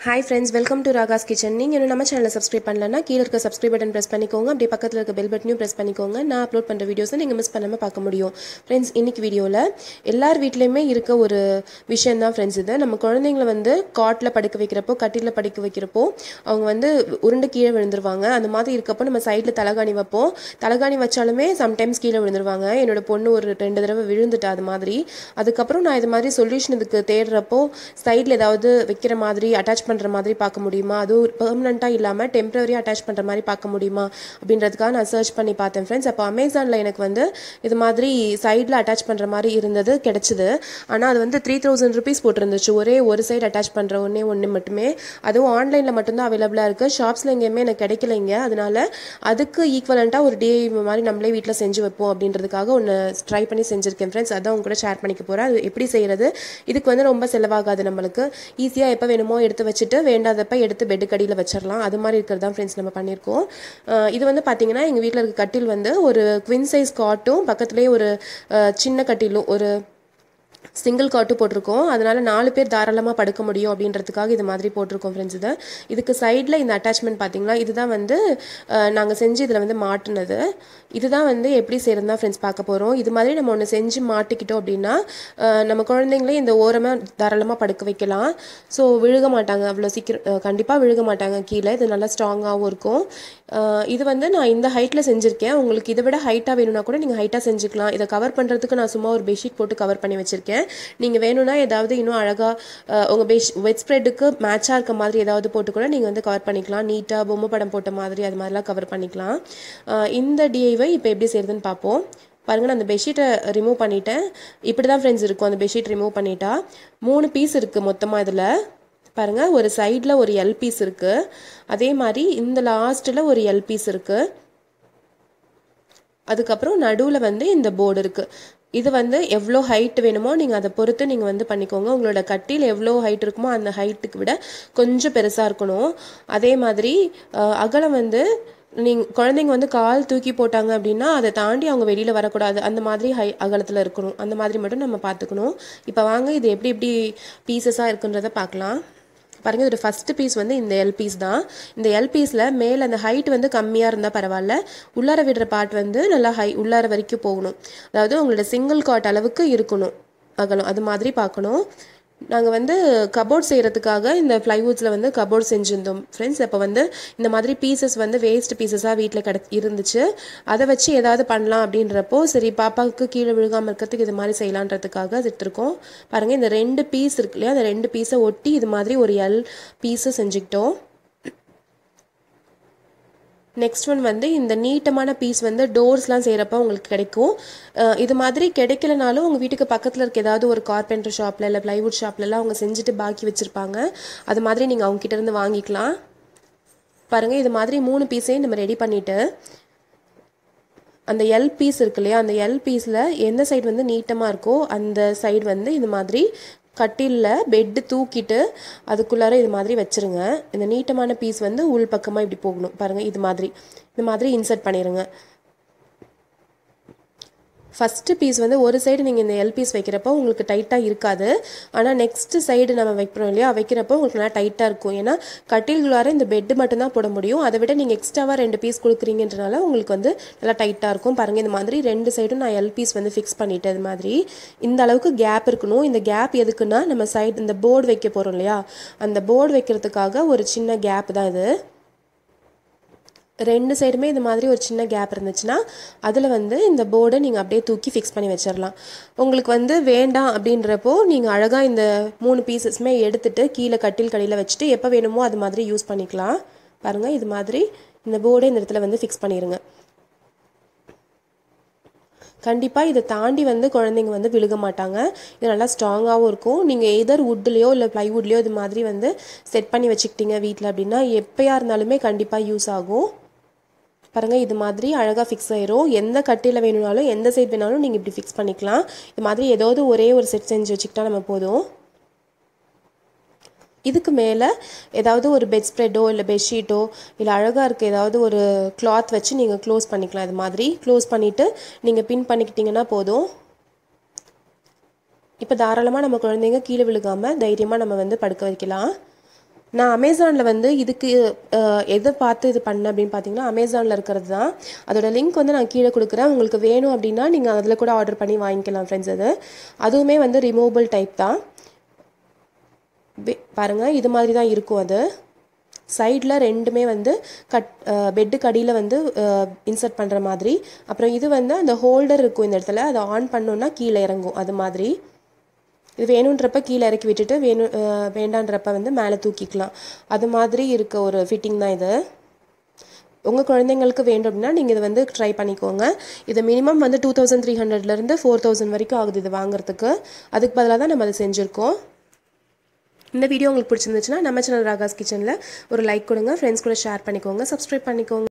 hi friends welcome to Raga's kitchen நீங்கள் இன்னும் நம்ம சேனலை சப்ஸ்கிரைப் பண்ணலன்னா கீழே இருக்க சப்ஸ்கிரைப் பட்டன் ப்ரெஸ் பண்ணிக்கோங்க அப்படியே பக்கத்தில் இருக்க பெல் பட்டனையும் ப்ரெஸ் பண்ணிக்கோங்க நான் அப்லோட் பண்ணுற வீடியோஸை நீங்கள் மிஸ் பண்ணாமல் பார்க்க முடியும் ஃப்ரெண்ட்ஸ் இன்னைக்கு வீடியோவில் எல்லார் வீட்லேயுமே இருக்க ஒரு விஷயம் தான் ஃப்ரெண்ட்ஸ் இது நம்ம குழந்தைங்களை வந்து காட்டில் படுக்க வைக்கிறப்போ கட்டிலில் படுக்க வைக்கிறப்போ அவங்க வந்து உருண்டு கீழே விழுந்துருவாங்க அந்த மாதிரி இருக்கப்போ நம்ம சைடில் தலகாணி வைப்போம் தலகாணி வச்சாலுமே சம்டைம்ஸ் கீழே விழுந்துருவாங்க என்னோட பொண்ணு ஒரு ரெண்டு தடவை விழுந்துட்டா அது மாதிரி அதுக்கப்புறம் நான் இது மாதிரி சொல்யூஷன் இதுக்கு தேடுறப்போ சைடில் ஏதாவது வைக்கிற மாதிரி அட்டாச் பண்ணுற மாதிரி பார்க்க முடியுமா அதுவும் பெர்மனண்ட்டாக இல்லாமல் டெம்பரரியாக அட்டாச் பண்ணுற மாதிரி பார்க்க முடியுமா அப்படின்றதுக்காக நான் சர்ச் பண்ணி பார்த்தேன் ஃப்ரெண்ட்ஸ் அப்போ அமேசானில் எனக்கு வந்து இது மாதிரி சைடில் அட்டாச் பண்ணுற மாதிரி இருந்தது கிடச்சிது ஆனால் அது வந்து த்ரீ தௌசண்ட் ருபீஸ் போட்டிருந்துச்சு ஒரே ஒரு சைடு அட்டாச் பண்ணுற ஒன்றே ஒன்று மட்டுமே அதுவும் ஆன்லைனில் மட்டும்தான் அவைலபிளாக இருக்குது ஷாப்ஸில் எங்கேயுமே எனக்கு கிடைக்கலைங்க அதனால அதுக்கு ஈக்குவலண்ட்டாக ஒரு டே மாதிரி நம்மளே வீட்டில் செஞ்சு வைப்போம் அப்படின்றதுக்காக ஒன்று ட்ரை பண்ணி செஞ்சுருக்கேன் ஃப்ரெண்ட்ஸ் அதான் உங்க கூட ஷேர் பண்ணிக்க போகிறேன் அது எப்படி செய்கிறது இதுக்கு வந்து ரொம்ப செலவாகாது நம்மளுக்கு ஈஸியாக எப்போ வேணுமோ எடுத்து வச்சுட்டு வேண்டாதப்ப எடுத்து பெட்டு கடியில் வச்சிடலாம் அது மாதிரி இருக்கிறது தான் ஃப்ரெண்ட்ஸ் நம்ம பண்ணியிருக்கோம் அஹ் இது வந்து பார்த்தீங்கன்னா எங்கள் வீட்டில் இருக்க கட்டில் வந்து ஒரு குவின் சைஸ் காட்டும் பக்கத்துலேயே ஒரு அஹ், சின்ன கட்டிலும் ஒரு சிங்கிள் காட்டு போட்டிருக்கோம் அதனால நாலு பேர் தாராளமாக படுக்க முடியும் அப்படின்றதுக்காக இது மாதிரி போட்டிருக்கோம் ஃப்ரெண்ட்ஸ் இது இதுக்கு சைடில் இந்த அட்டாச்மெண்ட் பார்த்தீங்களா இதுதான் வந்து நாங்கள் செஞ்சு இதில் வந்து மாட்டினது இதுதான் வந்து எப்படி செய்யறது தான் ஃப்ரெண்ட்ஸ் பார்க்க போகிறோம் இது மாதிரி நம்ம ஒன்று செஞ்சு மாட்டிக்கிட்டோம் அப்படின்னா அஹ், நம்ம குழந்தைங்களே இந்த ஓரமாக தாராளமாக படுக்க வைக்கலாம் ஸோ விழுக மாட்டாங்க அவ்வளோ சீக்கிரம் கண்டிப்பாக விழுக மாட்டாங்க கீழே இது நல்லா ஸ்ட்ராங்காகவும் இருக்கும் அஹ், இது வந்து நான் இந்த ஹைட்டில் செஞ்சுருக்கேன் உங்களுக்கு இதை விட ஹைட்டாக வேணும்னா கூட நீங்கள் ஹைட்டாக செஞ்சுக்கலாம் இதை கவர் பண்ணுறதுக்கு நான் சும்மா ஒரு பெட்ஷீட் போட்டு கவர் பண்ணி வச்சுருக்கேன் நீங்கள் வேணும்னா ஏதாவது இன்னும் அழகாக உங்கள் பெஷ் வெட் ஸ்ப்ரெட்டுக்கு மேட்சாக இருக்க மாதிரி ஏதாவது போட்டு கூட நீங்கள் வந்து கவர் பண்ணிக்கலாம் நீட்டாக பொம்மை படம் போட்ட மாதிரி அது மாதிரிலாம் கவர் பண்ணிக்கலாம் அஹ், இந்த டிஐவை இப்போ எப்படி செய்யறதுன்னு பார்ப்போம் பாருங்க நான் அந்த பெட்ஷீட்டை ரிமூவ் பண்ணிட்டேன் இப்படி தான் ஃப்ரெண்ட்ஸ் இருக்கும் அந்த பெட்ஷீட் ரிமூவ் பண்ணிட்டா மூணு பீஸ் இருக்குது மொத்தமாக இதில் பாருங்க ஒரு சைடில் ஒரு எல் பீஸ் இருக்குது அதே மாதிரி இந்த லாஸ்ட்டில் ஒரு எல் பீஸ் இருக்குது அதுக்கப்புறம் நடுவில் வந்து இந்த போர்டு இருக்குது இது வந்து எவ்வளோ ஹைட் வேணுமோ நீங்கள் அதை பொறுத்து நீங்கள் வந்து பண்ணிக்கோங்க உங்களோட கட்டியில் எவ்வளோ ஹைட் இருக்குமோ அந்த ஹைட்டுக்கு விட கொஞ்சம் பெருசாக இருக்கணும் அதே மாதிரி அஹ், அகலம் வந்து நீங்கள் குழந்தைங்க வந்து கால் தூக்கி போட்டாங்க அப்படின்னா அதை தாண்டி அவங்க வெளியில் வரக்கூடாது அந்த மாதிரி ஹை அகலத்தில் இருக்கணும் அந்த மாதிரி மட்டும் நம்ம பார்த்துக்கணும் இப்போ வாங்க இது எப்படி எப்படி பீசஸாக இருக்குன்றதை பார்க்கலாம் பாருங்க இதோட ஃபர்ஸ்ட் பீஸ் வந்து இந்த எல் பீஸ் தான் இந்த எல் பீஸில் மேலே அந்த ஹைட் வந்து கம்மியாக இருந்தால் பரவாயில்ல உள்ளார விடுற பார்ட் வந்து நல்லா ஹை உள்ளார வரைக்கும் போகணும் அதாவது உங்களோட சிங்கிள் காட் அளவுக்கு இருக்கணும் அகலம் அது மாதிரி பார்க்கணும் நாங்கள் வந்து கபோர்ட் செய்கிறதுக்காக இந்த ப்ளைவுட்ஸில் வந்து கபோர்ட் செஞ்சுருந்தோம் ஃப்ரெண்ட்ஸ் அப்போ வந்து இந்த மாதிரி பீசஸ் வந்து வேஸ்ட் பீசஸாக வீட்டில் கிட இருந்துச்சு அதை வச்சு ஏதாவது பண்ணலாம் அப்படின்றப்போ சரி பாப்பாவுக்கு கீழே விழுகாமல் இருக்கிறதுக்கு இது மாதிரி செய்யலான்றதுக்காக அது எடுத்திருக்கோம் பாருங்கள் இந்த ரெண்டு பீஸ் இருக்கு இல்லையா அந்த ரெண்டு பீஸை ஒட்டி இது மாதிரி ஒரு எல் பீஸை செஞ்சுக்கிட்டோம் நெக்ஸ்ட் ஒன் வந்து இந்த நீட்டமான பீஸ் வந்து டோர்ஸ்லாம் செய்கிறப்ப உங்களுக்கு கிடைக்கும் அஹ் இது மாதிரி கிடைக்கலனாலும் உங்கள் வீட்டுக்கு பக்கத்தில் இருக்க ஏதாவது ஒரு கார்பெண்டர் ஷாப்பில் இல்லை ப்ளைவுட் ஷாப்லலாம் அவங்க செஞ்சுட்டு பாக்கி வச்சுருப்பாங்க அது மாதிரி நீங்கள் அவங்க கிட்ட இருந்து வாங்கிக்கலாம் பாருங்கள் இது மாதிரி மூணு பீஸையும் நம்ம ரெடி பண்ணிவிட்டு அந்த எல் பீஸ் இருக்கு இல்லையா அந்த எல் பீஸில் எந்த சைடு வந்து நீட்டமாக இருக்கோ அந்த சைடு வந்து இது மாதிரி கட்டிலில் பெட்டு தூக்கிட்டு அதுக்குள்ளார இது மாதிரி வச்சிருங்க இந்த நீட்டமான பீஸ் வந்து உள் பக்கமாக இப்படி போகணும் பாருங்கள் இது மாதிரி இந்த மாதிரி இன்சர்ட் பண்ணிடுங்க ஃபஸ்ட்டு பீஸ் வந்து ஒரு சைடு நீங்கள் இந்த எல் பீஸ் வைக்கிறப்போ உங்களுக்கு டைட்டாக இருக்காது ஆனால் நெக்ஸ்ட் சைடு நம்ம வைக்கிறோம் இல்லையா வைக்கிறப்போ உங்களுக்கு நல்லா டைட்டாக இருக்கும் ஏன்னா கட்டில்குள்ளார இந்த பெட்டு மட்டும்தான் போட முடியும் அதை விட நீங்கள் எக்ஸ்ட்ராவாக ரெண்டு பீஸ் கொடுக்குறீங்கன்றனால உங்களுக்கு வந்து நல்லா டைட்டாக இருக்கும் பாருங்கள் இந்த மாதிரி ரெண்டு சைடும் நான் எல் பீஸ் வந்து ஃபிக்ஸ் பண்ணிட்டேன் இது மாதிரி இந்த அளவுக்கு கேப் இருக்கணும் இந்த கேப் எதுக்குன்னா நம்ம சைடு இந்த போர்டு வைக்க போகிறோம் இல்லையா அந்த போர்டு வைக்கிறதுக்காக ஒரு சின்ன கேப் தான் இது ரெண்டு சைடுமே இது மாதிரி ஒரு சின்ன கேப் இருந்துச்சுன்னா அதில் வந்து இந்த போர்டை நீங்கள் அப்படியே தூக்கி ஃபிக்ஸ் பண்ணி வச்சிடலாம் உங்களுக்கு வந்து வேண்டாம் அப்படின்றப்போ நீங்கள் அழகாக இந்த மூணு பீசஸுமே எடுத்துட்டு கீழே கட்டில் கடையில் வச்சுட்டு எப்போ வேணுமோ அது மாதிரி யூஸ் பண்ணிக்கலாம் பாருங்கள் இது மாதிரி இந்த போர்டை இந்த இடத்துல வந்து ஃபிக்ஸ் பண்ணிடுங்க கண்டிப்பாக இதை தாண்டி வந்து குழந்தைங்க வந்து விழுக மாட்டாங்க இது நல்லா ஸ்ட்ராங்காகவும் இருக்கும் நீங்கள் எதர் வுட்லேயோ இல்லை ப்ளைவுட்லேயோ இது மாதிரி வந்து செட் பண்ணி வச்சுக்கிட்டீங்க வீட்டில் அப்படின்னா எப்போயா இருந்தாலுமே கண்டிப்பாக யூஸ் ஆகும் பாருங்கள் இது மாதிரி அழகாக ஃபிக்ஸ் ஆயிரும் எந்த கட்டியில் வேணும்னாலும் எந்த சைட் வேணாலும் நீங்கள் இப்படி ஃபிக்ஸ் பண்ணிக்கலாம் இது மாதிரி ஏதாவது ஒரே ஒரு செட் செஞ்சு வச்சுக்கிட்டா நம்ம போதும் இதுக்கு மேலே ஏதாவது ஒரு பெட் ஸ்ப்ரெட்டோ இல்லை பெட்ஷீட்டோ இல்லை அழகாக இருக்க ஏதாவது ஒரு கிளாத் வச்சு நீங்கள் க்ளோஸ் பண்ணிக்கலாம் இது மாதிரி க்ளோஸ் பண்ணிவிட்டு நீங்கள் பின் பண்ணிக்கிட்டிங்கன்னா போதும் இப்போ தாராளமாக நம்ம குழந்தைங்க கீழே விழுகாமல் தைரியமாக நம்ம வந்து படுக்க வைக்கலாம் நான் அமேசானில் வந்து இதுக்கு அஹ், எதை பார்த்து இது பண்ணேன் அப்படின்னு பார்த்தீங்கன்னா அமேசானில் இருக்கிறது தான் அதோட லிங்க் வந்து நான் கீழே கொடுக்குறேன் உங்களுக்கு வேணும் அப்படின்னா நீங்கள் அதில் கூட ஆர்டர் பண்ணி வாங்கிக்கலாம் ஃப்ரெண்ட்ஸ் அது அதுவுமே வந்து ரிமூவபிள் டைப் தான் வே- பாருங்க இது மாதிரி தான் இருக்கும் அது சைடில் ரெண்டுமே வந்து கட் பெட்டுக்கு அடியில் வந்து இன்சர்ட் பண்ணுற மாதிரி அப்புறம் இது வந்து அந்த ஹோல்டர் இருக்கும் இந்த இடத்துல அதை ஆன் பண்ணோன்னா கீழே இறங்கும் அது மாதிரி இது வேணுன்றப்ப கீழே இறக்கி விட்டுட்டு வேணும் அஹ், வேண்டான்றப்ப வந்து மேலே தூக்கிக்கலாம் அது மாதிரி இருக்க ஒரு ஃபிட்டிங் தான் இது உங்கள் குழந்தைங்களுக்கு வேண்டும் அப்படின்னா நீங்கள் இதை வந்து ட்ரை பண்ணிக்கோங்க இது மினிமம் வந்து டூ தௌசண்ட் த்ரீ ஹண்ட்ரட்லேருந்து ஃபோர் தௌசண்ட் வரைக்கும் ஆகுது இது வாங்குறதுக்கு அதுக்கு பதிலாக தான் நம்ம அதை செஞ்சுருக்கோம் இந்த வீடியோ உங்களுக்கு பிடிச்சிருந்துச்சுன்னா நம்ம சேனல் ராகாஸ் கிச்சனில் ஒரு லைக் கொடுங்க ஃப்ரெண்ட்ஸ் கூட ஷேர் பண்ணிக்கோங்க சப்ஸ்கிரைப் பண்ணிக்கோங்க